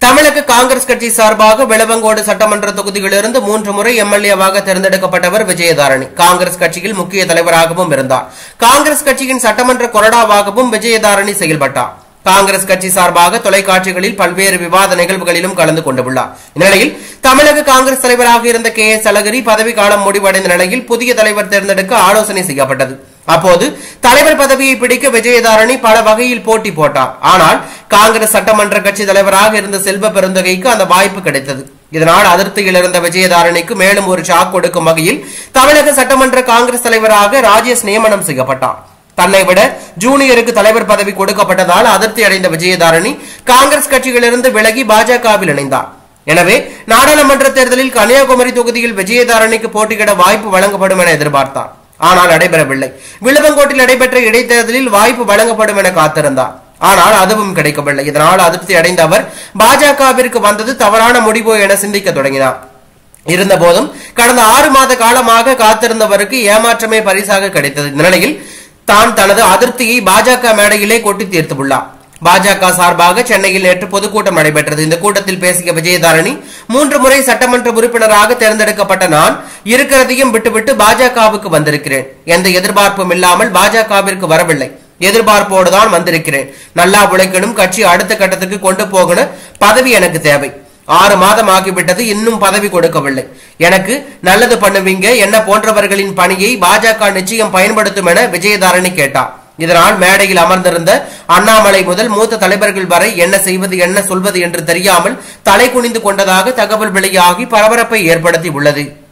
தமிழக காங்கிரஸ் கட்சி சார்பாக விளவங்கோடு சட்டமன்ற தொகுதியிலிருந்து மூன்று முறை எம்எல்ஏவாக தேர்ந்தெடுக்கப்பட்டவர் விஜயதாரணி காங்கிரஸ் கட்சியில் முக்கிய தலைவராகவும் இருந்தார் காங்கிரஸ் கட்சியின் சட்டமன்ற கொறடாவாகவும் விஜயதாரணி செயல்பட்டார் காங்கிரஸ் கட்சி சார்பாக தொலைக்காட்சிகளில் பல்வேறு விவாத நிகழ்வுகளிலும் கலந்து கொண்டுள்ளார் இந்நிலையில் தமிழக காங்கிரஸ் தலைவராக இருந்த கே எஸ் அழகிரி பதவிக்காலம் முடிவடைந்த நிலையில் புதிய தலைவர் தேர்ந்தெடுக்க ஆலோசனை செய்யப்பட்டது அப்போது தலைவர் பதவியை பிடிக்க விஜயதாரணி பல வகையில் போட்டி போட்டார் ஆனால் காங்கிரஸ் சட்டமன்ற கட்சி தலைவராக இருந்த செல்வ பெருந்தகைக்கு அந்த வாய்ப்பு கிடைத்தது இதனால் அதிருப்தியில் இருந்த விஜயதாரணிக்கு மேலும் ஒரு ஷாக் கொடுக்கும் வகையில் தமிழக சட்டமன்ற காங்கிரஸ் தலைவராக ராஜேஷ் நியமனம் செய்யப்பட்டார் தன்னை விட ஜூனியருக்கு தலைவர் பதவி கொடுக்கப்பட்டதால் அதிருப்தி அடைந்த விஜயதாரணி காங்கிரஸ் கட்சியிலிருந்து விலகி பாஜகவில் இணைந்தார் எனவே நாடாளுமன்ற தேர்தலில் கன்னியாகுமரி தொகுதியில் விஜயதாரணிக்கு போட்டியிட வாய்ப்பு வழங்கப்படும் என எதிர்பார்த்தார் ஆனால் நடைபெறவில்லை விழுவங்கோட்டில் நடைபெற்ற இடைத்தேர்தலில் வாய்ப்பு வழங்கப்படும் என காத்திருந்தார் ஆனால் அதுவும் கிடைக்கவில்லை இதனால் அதிருப்தி அடைந்த அவர் பாஜகவிற்கு வந்தது தவறான முடிவோ என சிந்திக்க தொடங்கினார் இருந்தபோதும் கடந்த ஆறு மாத காலமாக காத்திருந்தவருக்கு ஏமாற்றமே பரிசாக கிடைத்தது இந்த நிலையில் தான் தனது அதிருப்தியை பாஜக மேடையிலே கொட்டி தீர்த்துள்ளார் பாஜக சார்பாக சென்னையில் நேற்று பொதுக்கூட்டம் நடைபெற்றது இந்த கூட்டத்தில் பேசிய விஜயதாரணி மூன்று முறை சட்டமன்ற உறுப்பினராக தேர்ந்தெடுக்கப்பட்ட நான் இருக்கிறதையும் விட்டுவிட்டு பாஜகவுக்கு வந்திருக்கிறேன் எந்த எதிர்பார்ப்பும் இல்லாமல் பாஜகவிற்கு வரவில்லை எதிர்பார்ப்போடுதான் வந்திருக்கிறேன் நல்லா உழைக்கணும் கட்சி அடுத்த கட்டத்துக்கு கொண்டு போகணும் பதவி எனக்கு தேவை ஆறு மாதம் ஆகிவிட்டது இன்னும் பதவி கொடுக்கவில்லை எனக்கு நல்லது பண்ணுவீங்க என்ன போன்றவர்களின் பணியை பாஜக நிச்சயம் பயன்படுத்தும் என விஜயதாரணி கேட்டார் இதனால் மேடையில் அமர்ந்திருந்த அண்ணாமலை முதல் மூத்த தலைவர்கள் வரை என்ன செய்வது என்ன சொல்வது என்று தெரியாமல் தலை குனிந்து கொண்டதாக தகவல் வெளியாகி பரபரப்பை ஏற்படுத்தி உள்ளது